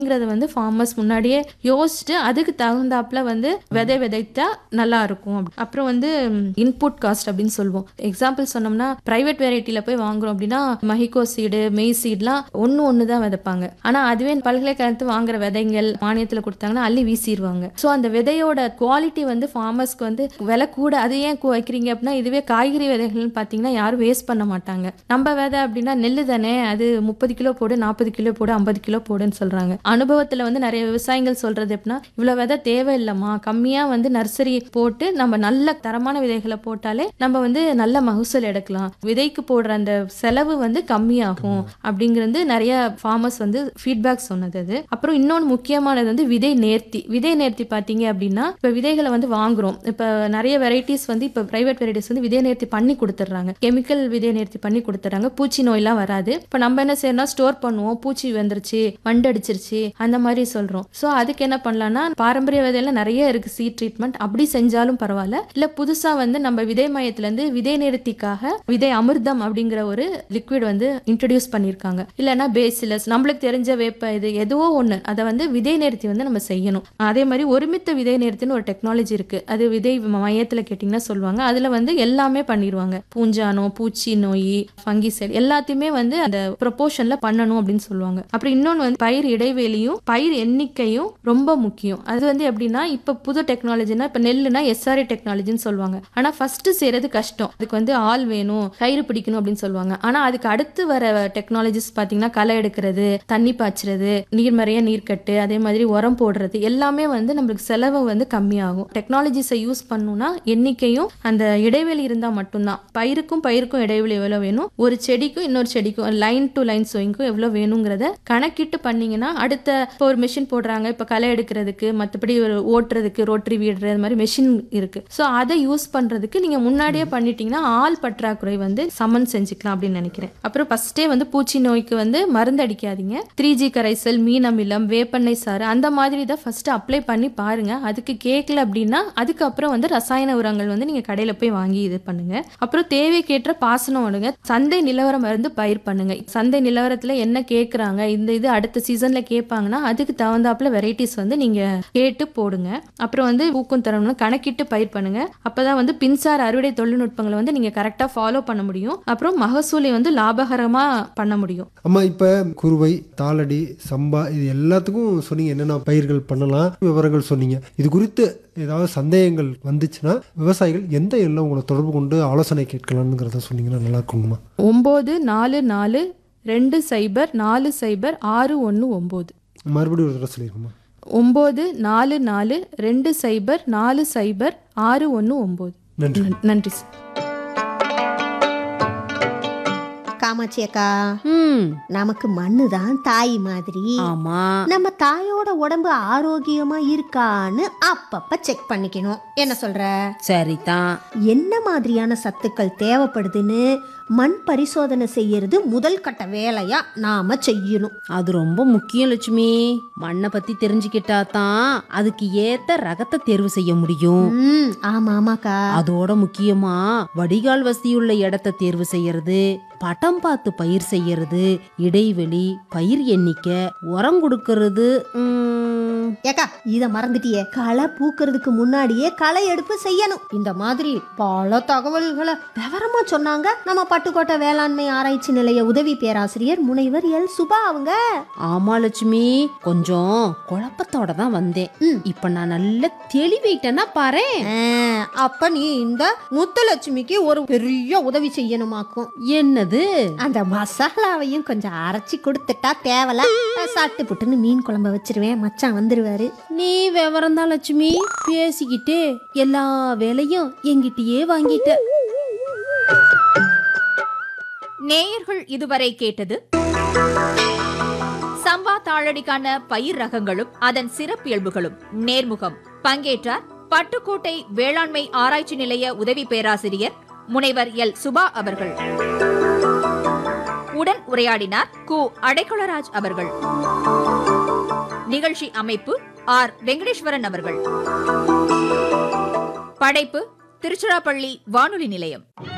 ங்கிறது வந்து ஃபார்மர்ஸ் முன்னாடியே யோசிச்சுட்டு அதுக்கு தகுந்தாப்புல வந்து விதை விதைத்தா நல்லா இருக்கும் அப்படி- அப்புறம் வந்து இன்புட் காஸ்ட் அப்படின்னு சொல்லுவோம் எக்ஸாம்பிள் சொன்னோம்னா பிரைவேட் வெரைட்டில போய் வாங்குறோம் அப்படின்னா மஹிகோ சீடு மெய் சீட்லாம் ஒன்று ஒன்று தான் விதைப்பாங்க ஆனால் அதுவே பல்கலைக்கழகத்து வாங்குற விதைங்கள் மானியத்தில் கொடுத்தாங்கன்னா அள்ளி வீசிடுவாங்க ஸோ அந்த விதையோட குவாலிட்டி வந்து ஃபார்மர்ஸ்க்கு வந்து விலை கூட அது ஏன் கு- வைக்கிறீங்க அப்படின்னா இதுவே காய்கறி விதைகள்னு பார்த்தீங்கன்னா யாரும் வேஸ்ட் பண்ண மாட்டாங்க நம்ம விதை அப்படின்னா நெல்லு தானே அது முப்பது கிலோ போடு நாற்பது கிலோ போடு ஐம்பது கிலோ போடுன்னு சொல்றாங்க அனுபவத்துல வந்து நிறைய விவசாயிகள் சொல்றது எப்படின்னா இவ்வளவு விதை தேவையில்லைம்மா கம்மியா வந்து நர்சரி போட்டு நம்ம நல்ல தரமான விதைகளை போட்டாலே நம்ம வந்து நல்ல மகசூல் எடுக்கலாம் விதைக்கு போடுற அந்த செலவு வந்து கம்மியாகும் அப்படிங்கிறது நிறைய ஃபார்மர்ஸ் வந்து ஃபீட்பேக் சொன்னது அது அப்புறம் இன்னொன்று முக்கியமானது வந்து விதை நேர்த்தி விதை நேர்த்தி பார்த்தீங்க அப்படின்னா இப்போ விதைகளை வந்து வாங்குறோம் இப்போ நிறைய வெரைட்டிஸ் வந்து இப்போ பிரைவேட் வெரைட்டிஸ் வந்து விதை நேர்த்தி பண்ணி கொடுத்துட்றாங்க கெமிக்கல் விதை நேர்த்தி பண்ணி கொடுத்துட்றாங்க பூச்சி நோயெல்லாம் வராது இப்போ நம்ம என்ன செய்யணும் ஸ்டோர் பண்ணுவோம் பூச்சி வந்துருச்சு வண்டு அடிச்சிருச்சு அந்த மாதிரி சொல்றோம் ஸோ அதுக்கு என்ன பண்ணலாம்னா பாரம்பரிய விதையில நிறைய இருக்கு சீட் ட்ரீட்மெண்ட் அப்படி செஞ்சாலும் பரவாயில்ல இல்ல புதுசா வந்து நம்ம விதை மையத்துல இருந்து விதை நிறுத்திக்காக விதை அமிர்தம் அப்படிங்கிற ஒரு லிக்விட் வந்து இன்ட்ரடியூஸ் பண்ணியிருக்காங்க இல்லைன்னா பேசிலஸ் நம்மளுக்கு தெரிஞ்ச வேப்ப இது எதுவோ ஒண்ணு அதை வந்து விதை நிறுத்தி வந்து நம்ம செய்யணும் அதே மாதிரி ஒருமித்த விதை நிறுத்தின்னு ஒரு டெக்னாலஜி இருக்கு அது விதை மையத்துல கேட்டிங்கன்னா சொல்லுவாங்க அதுல வந்து எல்லாமே பண்ணிடுவாங்க பூஞ்சானோ பூச்சி நோய் ஃபங்கிசைட் எல்லாத்தையுமே வந்து அந்த ப்ரொபோர்ஷன்ல பண்ணணும் அப்படின்னு சொல்லுவாங்க அப்புறம் இன்னொன்று வந்து பயிர் இடைவெளியும் பயிர் எண்ணிக்கையும் ரொம்ப முக்கியம் அது வந்து எப்படின்னா இப்போ புது டெக்னாலஜினா இப்போ நெல்லுனா எஸ்ஆர்ஐ டெக்னாலஜின்னு சொல்லுவாங்க ஆனால் ஃபர்ஸ்ட் செய்யறது கஷ்டம் அதுக்கு வந்து ஆள் வேணும் கயிறு பிடிக்கணும் அப்படின்னு சொல்லுவாங்க ஆனால் அதுக்கு அடுத்து வர டெக்னாலஜிஸ் பார்த்தீங்கன்னா களை எடுக்கிறது தண்ணி பாய்ச்சுறது நீர்மறைய நீர்க்கட்டு அதே மாதிரி உரம் போடுறது எல்லாமே வந்து நம்மளுக்கு செலவு வந்து கம்மியாகும் டெக்னாலஜிஸை யூஸ் பண்ணணும்னா எண்ணிக்கையும் அந்த இடைவெளி இருந்தால் மட்டும்தான் பயிருக்கும் பயிருக்கும் இடைவெளி எவ்வளோ வேணும் ஒரு செடிக்கும் இன்னொரு செடிக்கும் லைன் டு லைன் சோயிங்க்கும் எவ்வளோ வேணுங்கிறத கணக்கிட்டு பண்ணீங்கன்னா அடுத்த இப்போ ஒரு மிஷின் போடுறாங்க இப்போ களை எடுக்கிறதுக்கு மற்றபடி ஒரு ஓட்டுறதுக்கு ரோட்டரி வீடுறது மாதிரி மெஷின் இருக்கு ஸோ அதை யூஸ் பண்ணுறதுக்கு நீங்கள் முன்னாடியே பண்ணிட்டீங்கன்னா ஆள் பற்றாக்குறை வந்து சமன் செஞ்சுக்கலாம் அப்படின்னு நினைக்கிறேன் அப்புறம் ஃபர்ஸ்டே வந்து பூச்சி நோய்க்கு வந்து மருந்து அடிக்காதீங்க த்ரீ ஜி கரைசல் மீன் அமிலம் வேப்பெண்ணெய் சாறு அந்த மாதிரி தான் ஃபர்ஸ்ட் அப்ளை பண்ணி பாருங்க அதுக்கு கேட்கல அப்படின்னா அதுக்கப்புறம் வந்து ரசாயன உரங்கள் வந்து நீங்க கடையில போய் வாங்கி இது பண்ணுங்க அப்புறம் தேவைக்கேற்ற பாசனம் விடுங்க சந்தை நிலவரம் இருந்து பயிர் பண்ணுங்க சந்தை நிலவரத்துல என்ன கேக்குறாங்க இந்த இது அடுத்த சீசன்ல கேட்பாங்கன்னா அதுக்கு தகுந்தாப்புல வெரைட்டிஸ் வந்து நீங்க கேட்டு போடுங்க அப்புறம் வந்து ஊக்கம் தரணும்னு கணக்கிட்டு பயிர் பண்ணுங்க அப்பதான் வந்து பின்சார் அறுவடை தொழில்நுட்பங்களை வந்து நீங்க கரெக்டா ஃபாலோ பண்ண முடியும் அப்புறம் மகசூலை வந்து லாபகரமா பண்ண முடியும் அம்மா இப்போ குருவை தாளடி சம்பா இது எல்லாத்துக்கும் சொன்னீங்க என்னென்ன பயிர்கள் பண்ணலாம் விவரங்கள் சொன்னீங்க இது குறித்து ஏதாவது சந்தேகங்கள் வந்துச்சுன்னா விவசாயிகள் எந்த எல்லாம் உங்களை தொடர்பு கொண்டு ஆலோசனை கேட்கலாம்ங்கிறத சொன்னீங்கன்னா நல்லா இருக்குங்கம்மா ஒம்பது நாலு நாலு ரெண்டு சைபர் நாலு சைபர் ஆறு ஒன்று ஒம்பது மறுபடியும் ஒரு தடவை சொல்லியிருக்கோம்மா ஒம்பது நாலு நாலு ரெண்டு சைபர் நாலு சைபர் ஆறு ஒன்று ஒம்பது நன்றி நன்றி சார் காமாட்சி அக்கா ம் நமக்கு மண்ணு தான் தாய் மாதிரி ஆமா நம்ம தாயோட உடம்பு ஆரோக்கியமா இருக்கான்னு அப்பப்ப செக் பண்ணிக்கணும் என்ன சொல்ற சரிதான் என்ன மாதிரியான சத்துக்கள் தேவைப்படுதுன்னு மண் பரிசோதனை செய்யறது முதல் கட்ட வேலையா நாம செய்யணும் அது ரொம்ப முக்கியம் லட்சுமி மண்ணை பத்தி தெரிஞ்சுக்கிட்டா தான் அதுக்கு ஏத்த ரகத்தை தேர்வு செய்ய முடியும் ம் ஆமா ஆமாக்கா அதோட முக்கியமா வடிகால் வசதியுள்ள இடத்த தேர்வு செய்யறது பட்டம் பார்த்து பயிர் செய்யறது இடைவெளி பயிர் எண்ணிக்கை உரம் கொடுக்கறது ம், ஏக்கா இத மறந்துட்டியே களை பூக்கிறதுக்கு முன்னாடியே களை எடுப்பு செய்யணும் இந்த மாதிரி பல தகவல்களை விவரமா சொன்னாங்க நம்ம பட்டுக்கோட்டை வேளாண்மை ஆராய்ச்சி நிலைய உதவி பேராசிரியர் முனைவர் எல் சுபா அவங்க ஆமா லட்சுமி கொஞ்சம் குழப்பத்தோட தான் வந்தேன் ம். இப்ப நான் நல்ல தெளிவிட்டேன்னா பாரு ஆ, அப்ப நீ இந்த முத்துலட்சுமிக்கு ஒரு பெரிய உதவி செய்யணுமாக்கும் என்னது அந்த மசாலாவையும் கொஞ்சம் அரைச்சி கொடுத்துட்டா தேவல சாப்பிட்டு புட்டுன்னு மீன் குழம்ப வச்சிருவேன் மச்சான் வந்துருவாரு நீ விவரம் தான் லட்சுமி பேசிக்கிட்டே எல்லா வேலையும் என்கிட்டயே வாங்கிட்ட நேயர்கள் இதுவரை கேட்டது சம்பா தாளடிக்கான பயிர் ரகங்களும் அதன் சிறப்பியல்புகளும் நேர்முகம் பங்கேற்றார் பட்டுக்கோட்டை வேளாண்மை ஆராய்ச்சி நிலைய உதவி பேராசிரியர் முனைவர் எல் சுபா அவர்கள் உடன் உரையாடினார் கு அடைக்கலராஜ் அவர்கள் நிகழ்ச்சி அமைப்பு ஆர் வெங்கடேஸ்வரன் அவர்கள் படைப்பு திருச்சிராப்பள்ளி வானொலி நிலையம்